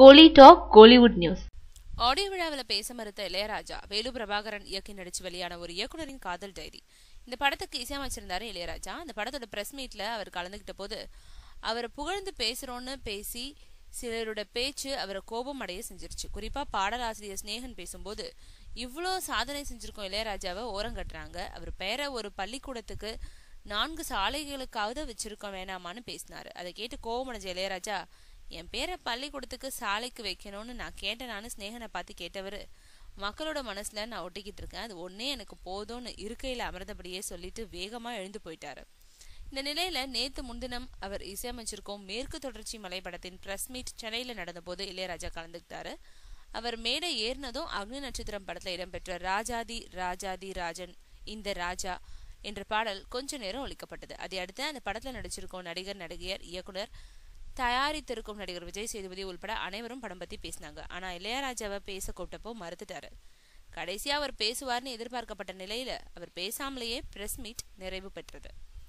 கோலி talk Kollywood news audio விழாவில் பேச மறுத்த இளையராஜா வேலு பிரபாகரன் இயக்கி நடிச்சு வெளியான ஒரு இயக்குனரின் காதல் டைரி இந்த படத்துக்கு இசையமைச்சிருந்தாரு இளையராஜா இந்த படத்தோட பிரஸ் மீட்ல அவர் கலந்துகிட்ட போது அவரை புகழ்ந்து பேசுறோன்னு பேசி சிலரோட பேச்சு அவரை கோபம் அடைய செஞ்சிருச்சு குறிப்பா பாடலாசிரியர் ஸ்னேகன் பேசும்போது இவ்வளோ சாதனை செஞ்சிருக்கோம் இளையராஜாவை ஓரங்கட்டுறாங்க அவர் பெயரை ஒரு பள்ளிக்கூடத்துக்கு நான்கு சாலைகளுக்காவது வச்சிருக்கோம் வேணாமான்னு பேசினாரு அதை கேட்டு கோபமடைஞ்ச இளையராஜா என் பேரை பள்ளிக்கூடத்துக்கு சாலைக்கு வைக்கணும்னு நான் கேட்டேனான்னு ஸ்னேகனை பார்த்து கேட்டவர் மக்களோட மனசுல நான் ஒட்டிக்கிட்டு இருக்கேன் அது ஒன்னே எனக்கு போதும்னு இருக்கையில அமர்ந்தபடியே சொல்லிட்டு வேகமா எழுந்து போயிட்டாரு இந்த நிலையில நேத்து முன்தினம் அவர் இசையமைச்சிருக்கும் மேற்கு தொடர்ச்சி மலை படத்தின் பிரஸ் மீட் சென்னையில நடந்தபோது இளையராஜா கலந்துக்கிட்டாரு அவர் மேடை ஏறினதும் அக்னி நட்சத்திரம் படத்துல இடம்பெற்ற ராஜாதி ராஜாதி ராஜன் இந்த ராஜா என்ற பாடல் கொஞ்ச நேரம் ஒழிக்கப்பட்டது அதை அடுத்து அந்த படத்துல நடிச்சிருக்கும் நடிகர் நடிகையர் இயக்குனர் தயாரித்திருக்கும் நடிகர் விஜய் சேதுபதி உள்பட அனைவரும் படம் பத்தி பேசினாங்க ஆனா இளையராஜாவை பேச கூப்பிட்டப்போ மறுத்துட்டாரு கடைசியா அவர் பேசுவார்னு எதிர்பார்க்கப்பட்ட நிலையில அவர் பேசாமலேயே பிரஸ் மீட் நிறைவு பெற்றது